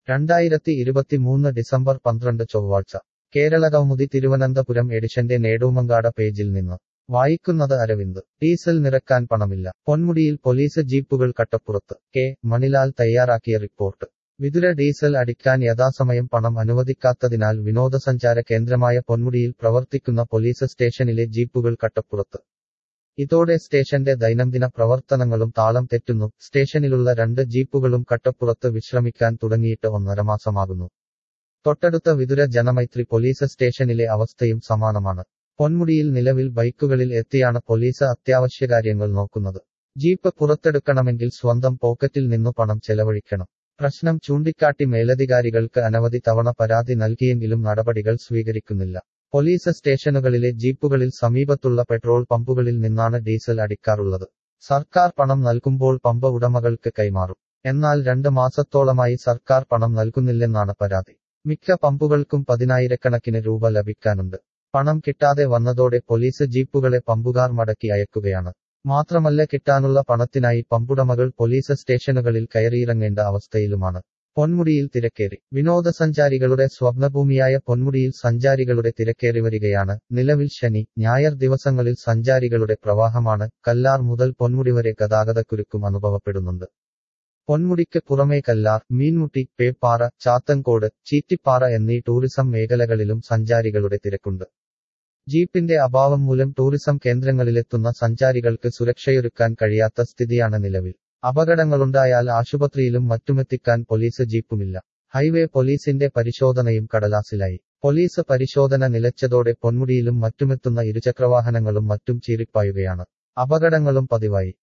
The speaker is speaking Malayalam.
രണ്ടായിരത്തി ഇരുപത്തിമൂന്ന് ഡിസംബർ പന്ത്രണ്ട് ചൊവ്വാഴ്ച കേരളകൗമുദി തിരുവനന്തപുരം എഡിഷന്റെ നേടൂമങ്കാട പേജിൽ നിന്ന് വായിക്കുന്നത് അരവിന്ദ് ഡീസൽ നിറക്കാൻ പണമില്ല പൊന്മുടിയിൽ പോലീസ് ജീപ്പുകൾ കട്ടപ്പുറത്ത് കെ മണിലാൽ തയ്യാറാക്കിയ റിപ്പോർട്ട് വിതുര ഡീസൽ അടിക്കാൻ യഥാസമയം പണം അനുവദിക്കാത്തതിനാൽ വിനോദസഞ്ചാര കേന്ദ്രമായ പൊന്മുടിയിൽ പ്രവർത്തിക്കുന്ന പോലീസ് സ്റ്റേഷനിലെ ജീപ്പുകൾ കട്ടപ്പുറത്ത് ഇതോടെ സ്റ്റേഷന്റെ ദൈനംദിന പ്രവർത്തനങ്ങളും താളം തെറ്റുന്നു സ്റ്റേഷനിലുള്ള രണ്ട് ജീപ്പുകളും കട്ടപ്പുറത്ത് വിശ്രമിക്കാൻ തുടങ്ങിയിട്ട് ഒന്നര മാസമാകുന്നു തൊട്ടടുത്ത വിതുര ജനമൈത്രി പോലീസ് സ്റ്റേഷനിലെ അവസ്ഥയും സമാനമാണ് പൊന്മുടിയിൽ നിലവിൽ ബൈക്കുകളിൽ എത്തിയാണ് പോലീസ് അത്യാവശ്യകാര്യങ്ങൾ നോക്കുന്നത് ജീപ്പ് പുറത്തെടുക്കണമെങ്കിൽ സ്വന്തം പോക്കറ്റിൽ നിന്നു പണം ചെലവഴിക്കണം പ്രശ്നം ചൂണ്ടിക്കാട്ടി മേലധികാരികൾക്ക് അനവധി തവണ പരാതി നൽകിയെങ്കിലും നടപടികൾ സ്വീകരിക്കുന്നില്ല പോലീസ് സ്റ്റേഷനുകളിലെ ജീപ്പുകളിൽ സമീപത്തുള്ള പെട്രോൾ പമ്പുകളിൽ നിന്നാണ് ഡീസൽ അടിക്കാറുള്ളത് സർക്കാർ പണം നൽകുമ്പോൾ പമ്പ് ഉടമകൾക്ക് കൈമാറും എന്നാൽ രണ്ട് മാസത്തോളമായി സർക്കാർ പണം നൽകുന്നില്ലെന്നാണ് പരാതി മിക്ക പമ്പുകൾക്കും പതിനായിരക്കണക്കിന് രൂപ ലഭിക്കാനുണ്ട് പണം കിട്ടാതെ വന്നതോടെ പോലീസ് ജീപ്പുകളെ പമ്പുകാർ മടക്കി അയക്കുകയാണ് മാത്രമല്ല കിട്ടാനുള്ള പണത്തിനായി പമ്പുടമകൾ പോലീസ് സ്റ്റേഷനുകളിൽ കയറിയിറങ്ങേണ്ട അവസ്ഥയിലുമാണ് പൊന്മുടിയിൽ തിരക്കേറി വിനോദസഞ്ചാരികളുടെ സ്വപ്നഭൂമിയായ പൊന്മുടിയിൽ സഞ്ചാരികളുടെ തിരക്കേറി വരികയാണ് നിലവിൽ ശനി ഞായർ ദിവസങ്ങളിൽ സഞ്ചാരികളുടെ പ്രവാഹമാണ് കല്ലാർ മുതൽ പൊന്മുടി വരെ ഗതാഗതക്കുരുക്കും അനുഭവപ്പെടുന്നുണ്ട് പൊന്മുടിക്ക് പുറമേ കല്ലാർ മീൻമുട്ടി പേപ്പാറ ചാത്തൻകോട് ചീറ്റിപ്പാറ എന്നീ ടൂറിസം മേഖലകളിലും സഞ്ചാരികളുടെ തിരക്കുണ്ട് ജീപ്പിന്റെ അഭാവം മൂലം ടൂറിസം കേന്ദ്രങ്ങളിലെത്തുന്ന സഞ്ചാരികൾക്ക് സുരക്ഷയൊരുക്കാൻ കഴിയാത്ത സ്ഥിതിയാണ് നിലവിൽ അപകടങ്ങളുണ്ടായാൽ ആശുപത്രിയിലും മറ്റുമെത്തിക്കാൻ പോലീസ് ജീപ്പുമില്ല ഹൈവേ പോലീസിന്റെ പരിശോധനയും കടലാസിലായി പോലീസ് പരിശോധന നിലച്ചതോടെ പൊന്മുടിയിലും മറ്റുമെത്തുന്ന ഇരുചക്രവാഹനങ്ങളും മറ്റും ചീറിപ്പായുകയാണ് അപകടങ്ങളും പതിവായി